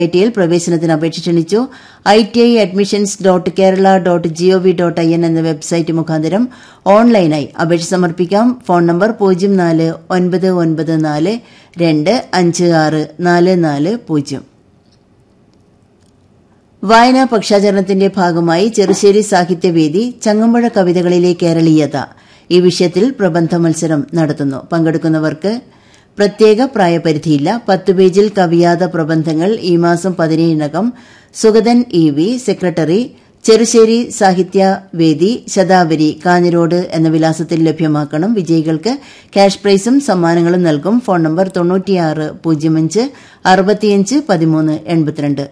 I ടിയിൽ പ്രവേശനത്തിന് അപേക്ഷ ക്ഷണിച്ചു I T I admissions dot Kerala dot gov dot I N എന്ന വെബ്സൈറ്റ് മുഖാന്തരം ഓൺലൈനായി അപേക്ഷ സമർപ്പിക്കാം ഫോൺ നമ്പർ പൂജ്യം നാല് ഒൻപത് ഒൻപത് നാല് രണ്ട് അഞ്ച് ആറ് നാല് നാല് പൂജ്യം വായനാ പക്ഷാചരണത്തിന്റെ ഭാഗമായി ചെറുശ്ശേരി സാഹിത്യവേദി ചങ്ങമ്പുഴ കവിതകളിലെ കേരളീയത ഈ വിഷയത്തിൽ പ്രബന്ധ മത്സരം നടത്തുന്നു പങ്കെടുക്കുന്നവർക്ക് പ്രത്യേക പ്രായപരിധിയില്ല പത്ത് പേജിൽ കവിയാത പ്രബന്ധങ്ങൾ ഈ മാസം പതിനേഴിനകം Sugathan E V secretary Cherussery Sahithyavedi Shathavari Kanhirode എന്ന വിലാസത്തിൽ ലഭ്യമാക്കണം വിജയികൾക്ക് ക്യാഷ് പ്രൈസും സമ്മാനങ്ങളും നൽകും ഫോൺ നമ്പർ തൊണ്ണൂറ്റിയാറ് പൂജ്യം അഞ്ച് അറുപത്തിയഞ്ച് പതിമൂന്ന് എൺപത്തിരണ്ട്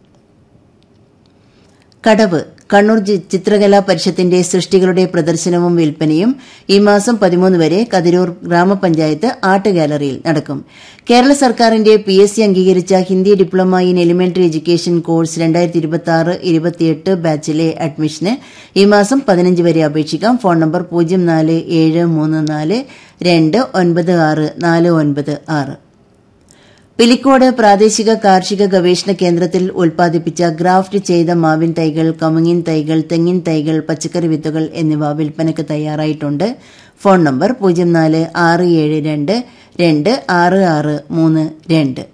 കടവ് കണ്ണൂർ ചിത്രകലാ പരിഷത്തിന്റെ സൃഷ്ടികളുടെ പ്രദർശനവും വിൽപ്പനയും ഈ മാസം പതിമൂന്ന് വരെ കതിരൂർ ഗ്രാമപഞ്ചായത്ത് ആർട്ട് ഗാലറിയിൽ നടക്കും കേരള സർക്കാരിന്റെ പി എസ് സി അംഗീകരിച്ച Hindi diploma in elementary education course രണ്ടായിരത്തി ഇരുപത്തി ഇരുപത്തിയെട്ട് ബാച്ചിലെ അഡ്മിഷന് ഈ മാസം പതിനഞ്ച് വരെ അപേക്ഷിക്കാം ഫോൺ നമ്പർ പൂജ്യം നാല് ഏഴ് മൂന്ന് നാല് രണ്ട് ഒൻപത് ആറ് നാല് ഒൻപത് ആറ് പിലിക്കോട് പ്രാദേശിക കാർഷിക ഗവേഷണ കേന്ദ്രത്തിൽ ഉൽപ്പാദിപ്പിച്ച ഗ്രാഫ്റ്റ് ചെയ്ത മാവിൻ തൈകൾ കമുങ്ങിൻ തൈകൾ തെങ്ങിൻ തൈകൾ പച്ചക്കറി വിത്തുകൾ എന്നിവ വിൽപ്പനയ്ക്ക് തയ്യാറായിട്ടുണ്ട് ഫോൺ നമ്പർ പൂജ്യം നാല് ആറ് ഏഴ് രണ്ട് രണ്ട് ആറ് ആറ് മൂന്ന് രണ്ട്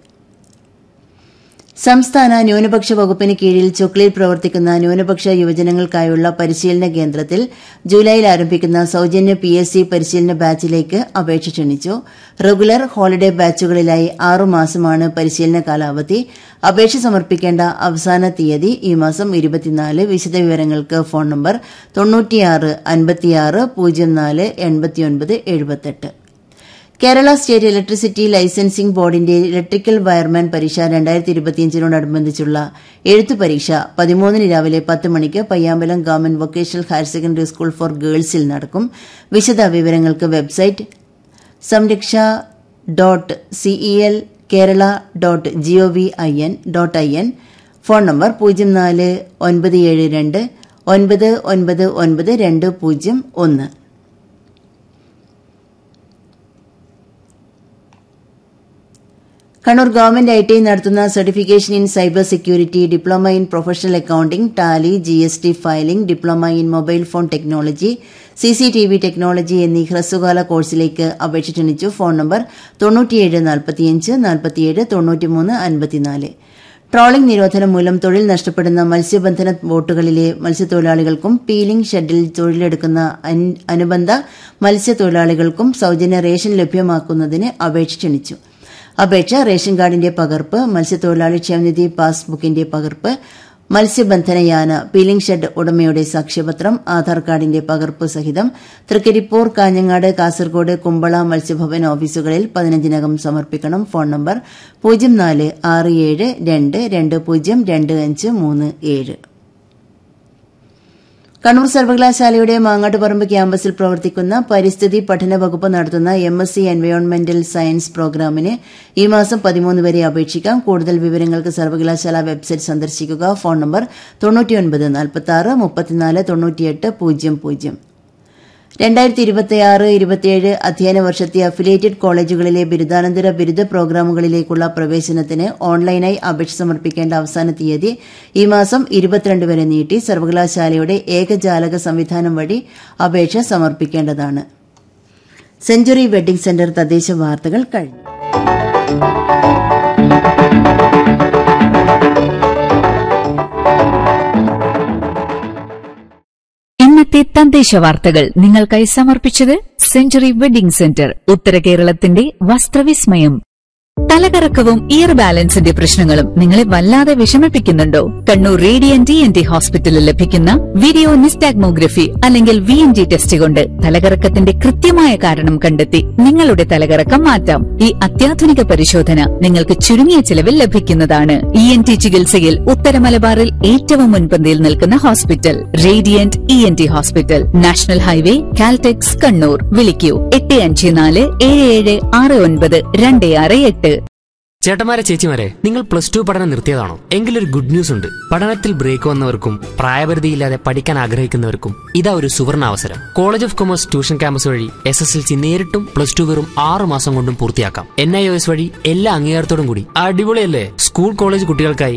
സംസ്ഥാന ന്യൂനപക്ഷ വകുപ്പിന് കീഴിൽ ചൊക്ലിയിൽ പ്രവർത്തിക്കുന്ന ന്യൂനപക്ഷ യുവജനങ്ങൾക്കായുള്ള പരിശീലന കേന്ദ്രത്തിൽ ജൂലൈയിൽ ആരംഭിക്കുന്ന സൌജന്യ പി എസ് സി പരിശീലന ബാച്ചിലേക്ക് അപേക്ഷ ക്ഷണിച്ചു റെഗുലർ ഹോളിഡേ ബാച്ചുകളിലായി ആറുമാസമാണ് പരിശീലന കാലാവധി അപേക്ഷ സമർപ്പിക്കേണ്ട അവസാന തീയതി ഈ മാസം ഇരുപത്തിനാല് വിശദവിവരങ്ങൾക്ക് ഫോൺ നമ്പർ തൊണ്ണൂറ്റിയാറ് അൻപത്തിയാറ് പൂജ്യം നാല് എൺപത്തിയൊൻപത് എഴുപത്തെട്ട് കേരള സ്റ്റേറ്റ് ഇലക്ട്രിസിറ്റി ലൈസൻസിംഗ് ബോർഡിന്റെ ഇലക്ട്രിക്കൽ വയർമാൻ പരീക്ഷ രണ്ടായിരത്തി ഇരുപത്തിയഞ്ചിനോടനുബന്ധിച്ചുള്ള എഴുത്തു പരീക്ഷ പതിമൂന്നിന് രാവിലെ പത്ത് മണിക്ക് Payyambalam government vocational higher secondary school for ഗേൾസിൽ നടക്കും വിശദ വിവരങ്ങൾക്ക് വെബ്സൈറ്റ് സംരക്ഷ dot CEL Kerala dot gov I N dot I N phone number പൂജ്യം നാല് ഒൻപത് ഏഴ് രണ്ട് ഒൻപത് ഒൻപത് ഒൻപത് രണ്ട് പൂജ്യം ഒന്ന് കണ്ണൂർ ഗവൺമെന്റ് ഐ ടി നടത്തുന്ന certification in cyber security diploma in professional accounting Tally G S T filing diploma in mobile phone technology C C T V technology എന്നീ ഹ്രസ്വകാല കോഴ്സിലേക്ക് അപേക്ഷ ക്ഷണിച്ചു ഫോൺ നമ്പർ തൊണ്ണൂറ്റിയേഴ് നാൽപ്പത്തിയഞ്ച് നാൽപ്പത്തിയേഴ് തൊണ്ണൂറ്റിമൂന്ന് അൻപത്തിനാല് ട്രോളിംഗ് നിരോധനം മൂലം തൊഴിൽ നഷ്ടപ്പെടുന്ന മത്സ്യബന്ധന ബോട്ടുകളിലെ മത്സ്യത്തൊഴിലാളികൾക്കും പീലിംഗ് ഷെഡിൽ തൊഴിലെടുക്കുന്ന അനുബന്ധ മത്സ്യത്തൊഴിലാളികൾക്കും സൌജന്യ റേഷൻ ലഭ്യമാക്കുന്നതിന് അപേക്ഷ ക്ഷണിച്ചു അപേക്ഷ റേഷൻ കാർഡിന്റെ പകർപ്പ് മത്സ്യത്തൊഴിലാളി ക്ഷേമനിധി പാസ്ബുക്കിന്റെ പകർപ്പ് മത്സ്യബന്ധനയാന പീലിംഗ് ഷെഡ് ഉടമയുടെ സാക്ഷ്യപത്രം ആധാർ കാർഡിന്റെ പകർപ്പ് സഹിതം തൃക്കരിപ്പൂർ കാഞ്ഞങ്ങാട് കാസർഗോഡ് കുമ്പള മത്സ്യഭവൻ ഓഫീസുകളിൽ പതിനഞ്ചിനകം സമർപ്പിക്കണം ഫോൺ നമ്പർ പൂജ്യം നാല് ആറ് ഏഴ് രണ്ട് രണ്ട് പൂജ്യം രണ്ട് അഞ്ച് മൂന്ന് ഏഴ് കണ്ണൂർ സർവകലാശാലയുടെ മാങ്ങാട്ടുപറമ്പ് ക്യാമ്പസിൽ പ്രവർത്തിക്കുന്ന പരിസ്ഥിതി പഠന വകുപ്പ് നടത്തുന്ന എം എസ് സി എൻവയോൺമെന്റൽ സയൻസ് പ്രോഗ്രാമിന് ഈ മാസം പതിമൂന്ന് വരെ അപേക്ഷിക്കാം കൂടുതൽ വിവരങ്ങൾക്ക് സർവകലാശാല വെബ്സൈറ്റ് സന്ദർശിക്കുക ഫോൺ നമ്പർ തൊണ്ണൂറ്റിയൊൻപത് നാൽപ്പത്തി മുപ്പത്തിനാല് തൊണ്ണൂറ്റിയെട്ട് പൂജ്യം പൂജ്യം രണ്ടായിരത്തി ഇരുപത്തിയാറ് ഇരുപത്തിയേഴ് അധ്യയന വർഷത്തെ അഫിലിയേറ്റഡ് കോളേജുകളിലെ ബിരുദാനന്തര ബിരുദ പ്രോഗ്രാമുകളിലേക്കുള്ള പ്രവേശനത്തിന് ഓൺലൈനായി അപേക്ഷ സമർപ്പിക്കേണ്ട അവസാന തീയതി ഈ മാസം ഇരുപത്തിരണ്ട് വരെ നീട്ടി സർവകലാശാലയുടെ ഏകജാലക സംവിധാനം വഴി അപേക്ഷ സമർപ്പിക്കേണ്ടതാണ് സെഞ്ചുറി വെഡ്ഡിംഗ് സെന്റർ തദ്ദേശ വാർത്തകൾ കഴിഞ്ഞു ഇന്നത്തെ തദ്ദേശ വാർത്തകൾ നിങ്ങൾക്കായി സമർപ്പിച്ചത് സെഞ്ചുറി വെഡിംഗ് സെന്റർ ഉത്തര കേരളത്തിന്റെ വസ്ത്രവിസ്മയം തലകറക്കവും ഇയർ ബാലൻസിന്റെ പ്രശ്നങ്ങളും നിങ്ങളെ വല്ലാതെ വിഷമിപ്പിക്കുന്നുണ്ടോ കണ്ണൂർ റേഡിയന്റ് എൻ ടി ഹോസ്പിറ്റലിൽ ലഭിക്കുന്ന വീഡിയോ നിസ്റ്റാഗ്മോഗ്രഫി അല്ലെങ്കിൽ വി എൻ ജി ടെസ്റ്റ് കൊണ്ട് തലകറക്കത്തിന്റെ കൃത്യമായ കാരണം കണ്ടെത്തി നിങ്ങളുടെ തലകറക്കം മാറ്റാം ഈ അത്യാധുനിക പരിശോധന നിങ്ങൾക്ക് ചുരുങ്ങിയ ചിലവിൽ ലഭിക്കുന്നതാണ് ഇ എൻ ടി ചികിത്സയിൽ ഉത്തര മലബാറിൽ ഏറ്റവും മുൻപന്തിയിൽ നിൽക്കുന്ന hospital radiant E N T hospital national highway Caltex Kannur വിളിക്കൂ എട്ട് അഞ്ച് നാല് ഏഴ് ഏഴ് ആറ് ഒൻപത് രണ്ട് ആറ് എട്ട് ചേട്ടന്മാരെ ചേച്ചിമാരെ നിങ്ങൾ പ്ലസ് ടു പഠനം നിർത്തിയതാണോ എങ്കിലൊരു ഗുഡ് ന്യൂസ് ഉണ്ട് പഠനത്തിൽ ബ്രേക്ക് വന്നവർക്കും പ്രായപരിധിയില്ലാതെ പഠിക്കാൻ ആഗ്രഹിക്കുന്നവർക്കും ഇതാ ഒരു സുവർണ അവസരം college of commerce tuition campus വഴി എസ് എസ് എൽ സി നേരിട്ടും പ്ലസ് ടു വെറും ആറ് മാസം കൊണ്ടും പൂർത്തിയാക്കാം എൻ ഐ ഒ എസ് വഴി എല്ലാ അംഗീകാരത്തോടും കൂടി അടിപൊളിയല്ലേ സ്കൂൾ കോളേജ് കുട്ടികൾക്കായി